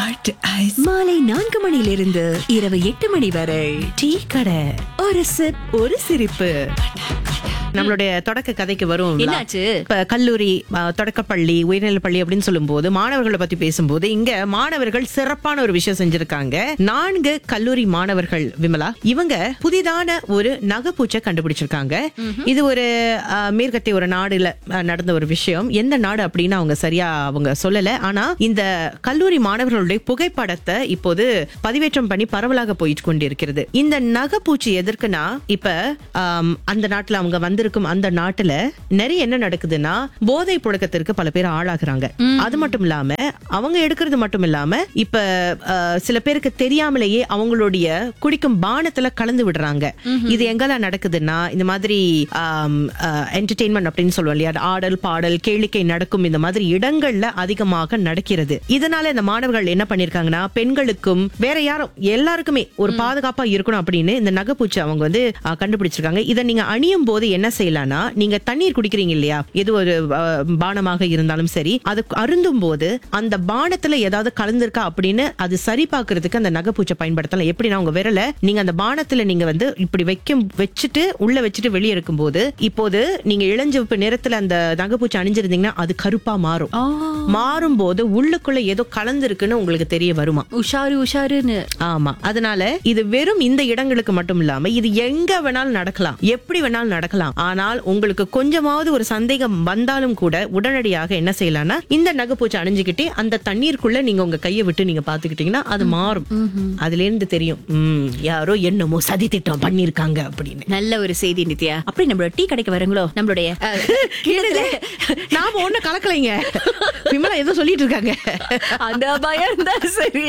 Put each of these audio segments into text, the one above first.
Hot ice மாலை நான்கு மணியிலிருந்து இரவு எட்டு மணி வரை டீ கடை ஒரு சிப் ஒரு சிரிப்பு நம்மளுடைய தொடக்க கதைக்கு வரும் என்னாச்சு? இப்ப கல்லூரி அ, தொடக்கப்பள்ளி உயர்நிலை பள்ளி அப்படின்னு சொல்லும்போது மாணவர்களை பத்தி பேசும்போது இங்க மாணவர்கள் சிறப்பான ஒரு விஷயம் செஞ்சிருக்காங்க நான்கு கல்லூரி மாணவர்கள் விமலா இவங்க புதிதான ஒரு நகைப்பூச்சை கண்டுபிடிச்சிருக்காங்க இது ஒரு அ, மேற்கத்திய ஒரு நாடுல அ, நடந்த ஒரு விஷயம் எந்த நாடு அப்படின்னு அவங்க சரியா அவங்க சொல்லல ஆனா இந்த கல்லூரி மாணவர்களுடைய புகைப்படத்தை இப்போது பதிவேற்றம் பண்ணி பரவலாக போயிட்டு கொண்டிருக்கிறது இந்த நகைப்பூச்சி எதற்குனா இப்ப ஆம், அந்த நாட்டுல அவங்க வந்திருக்கும் அந்த நாட்டுல நிறைய என்ன நடக்குதுன்னா போதை புழக்கத்திற்கு பல பேர் ஆளாகுறாங்க அது மட்டும் இல்லாம அவங்க எடுக்கிறது மட்டும் இல்லாம இப்ப ஆ, சில பேருக்கு தெரியாமலேயே அவங்களுடைய குடிக்கும் பானத்துல கலந்து விடுறாங்க இது எங்கெல்லாம் நடக்குதுன்னா இந்த மாதிரி என்டர்டெயின்மெண்ட் அப்படின்னு சொல்லுவோம் இல்லையா ஆடல் பாடல் கேளிக்கை நடக்கும் இந்த மாதிரி இடங்கள்ல அதிகமாக நடக்கிறது இதனால இந்த மாணவர்கள் என்ன பண்ணிருக்காங்கன்னா பெண்களுக்கும் வேற யாரும் எல்லாருக்குமே ஒரு பாதுகாப்பா இருக்கணும் அப்படின்னு இந்த நகைப்பூச்சி அவங்க வந்து ஆ, கண்டுபிடிச்சிருக்காங்க இதை நீங்க அணியும் போது என்ன செய்யலாம்னா நீங்க தண்ணீர் குடிக்கிறீங்க இல்லையா எது ஒரு ஆ, பானமாக இருந்தாலும் சரி அது அருந்தும் போது அந்த பானத்துல ஏதாவது கலந்திருக்கா அப்படின்னு அது சரி பார்க்கிறதுக்கு அந்த நகைப்பூச்சை பயன்படுத்தலாம் எப்படின்னா உங்க விரல நீங்க அந்த பானத்துல நீங்க வந்து இப்படி வைக்கும் வச்சுட்டு உள்ள வச்சுட்டு வெளியே இருக்கும்போது இப்போது நீங்க இளஞ்சிவப்பு நிறத்துல அந்த நகைப்பூச்சி அணிஞ்சிருந்தீங்கன்னா அது கருப்பா மாறும் மாறும் போது உள்ளுக்குள்ள ஏதோ கலந்திருக்குன்னு உங்களுக்கு தெரிய வருமா உஷாரு உஷாருன்னு ஆமா அதனால இது வெறும் இந்த இடங்களுக்கு மட்டும் இல்லாம இது எங்க வேணாலும் நடக்கலாம் எப்படி வேணாலும் நடக்கலாம் ஆனால் உங்களுக்கு கொஞ்சமாவது ஒரு சந்தேகம் வந்தாலும் கூட உடனடியாக என்ன செய்யலாம்னா இந்த நகைப்பூச்சி அணிஞ்சுக்கிட்டே அந்த தண்ணீருக்குள்ள நீங்க உங்க கையை விட்டு நீங்க பாத்துக்கிட்டீங்கன்னா அது மாறும் அதுல இருந்து தெரியும் உம், யாரோ என்னமோ சதி திட்டம் பண்ணிருக்காங்க அப்படின்னு நல்ல ஒரு செய்தி நித்யா அப்படி நம்மளோட டீ கடைக்கு வரங்களோ நம்மளுடைய அஹ், கீழத்துல நாம ஒண்ணு கலக்கலைங்க விமலா ஏதோ சொல்லிட்டு இருக்காங்க அந்த பயம் இருந்தா சரி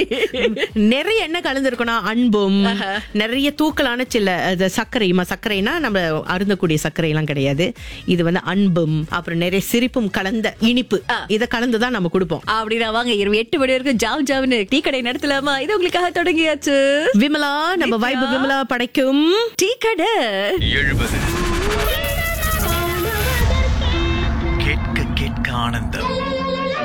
நிறைய என்ன கலந்துருக்கும்னா அன்பும் நிறைய தூக்கலான சில அது சர்க்கரை ம- சர்க்கரைனா நம்ம அருந்தக்கூடிய சர்க்கரை எல்லாம் கிடையாது இது வந்து அன்பும் அப்புறம் நிறைய சிரிப்பும் கலந்த இனிப்பு இத கலந்துதான் நம்ம கொடுப்போம் அப்படின்னா வாங்க இரவு எட்டு மணி வரைக்கும் ஜாம் ஜாம்னு டீ கடை நடத்தலாமா இது உங்களுக்காக தொடங்கியாச்சு விமலா நம்ம வைபு விமலா படைக்கும் டீ கடை எழுபது கேட்க கேட்க ஆனந்தம்